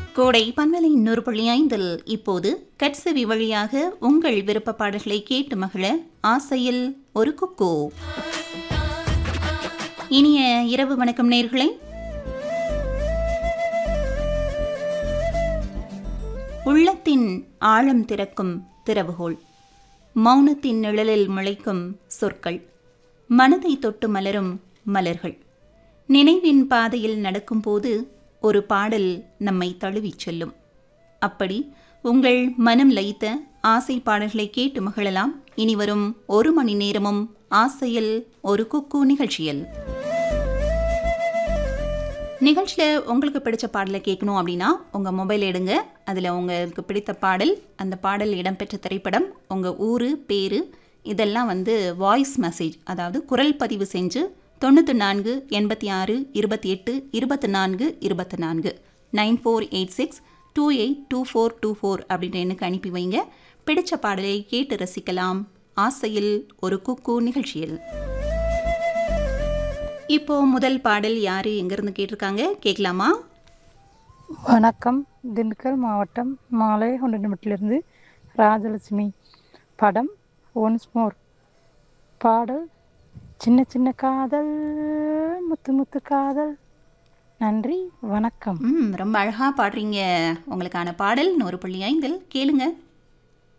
கோடை பன்மலை இன்னொரு புள்ளி ஐந்தில் இப்போது கட்சவி வழியாக உங்கள் விருப்ப பாடல்களை கேட்டு மகிழ ஆசையில் ஒரு குக்கு இனிய இரவு வணக்கம் நேர்களே உள்ளத்தின் ஆழம் திறக்கும் திறவுகோல் மௌனத்தின் நிழலில் முளைக்கும் சொற்கள் மனதை தொட்டு மலரும் மலர்கள் நினைவின் பாதையில் நடக்கும்போது ஒரு பாடல் நம்மை தழுவிச் செல்லும் அப்படி உங்கள் மனம் லயித்த ஆசை பாடல்களை கேட்டு மகிழலாம் இனி வரும் ஒரு மணி நேரமும் ஆசையில் ஒரு குக்கு நிகழ்ச்சியில் நிகழ்ச்சியில் உங்களுக்கு பிடிச்ச பாடலை கேட்கணும் அப்படின்னா உங்கள் மொபைல் எடுங்க அதில் உங்களுக்கு பிடித்த பாடல் அந்த பாடல் இடம்பெற்ற திரைப்படம் உங்கள் ஊர் பேர் இதெல்லாம் வந்து வாய்ஸ் மெசேஜ் அதாவது குரல் பதிவு செஞ்சு தொண்ணூற்றி நான்கு எண்பத்தி ஆறு இருபத்தி எட்டு இருபத்தி நான்கு இருபத்தி நான்கு nine four eight six two eight two four two four அப்படின்ற எண்ணுக்கு அனுப்பி வைங்க பிடிச்ச பாடலை கேட்டு ரசிக்கலாம் ஆசையில் ஒரு குக்கு நிகழ்ச்சியில் இப்போ முதல் பாடல் யாரு எங்கிருந்து கேட்டிருக்காங்க கேட்கலாமா வணக்கம் திண்டுக்கல் மாவட்டம் மாலை ஒன்றிலிருந்து ராஜலட்சுமி படம் ஒன்ஸ் மோர் பாடல் சின்ன சின்ன காதல் முத்து முத்து காதல் நன்றி வணக்கம் ம் ரொம்ப அழகா பாடுறீங்க உங்களுக்கான பாடல் நூறு புள்ளி ஐந்தில் கேளுங்க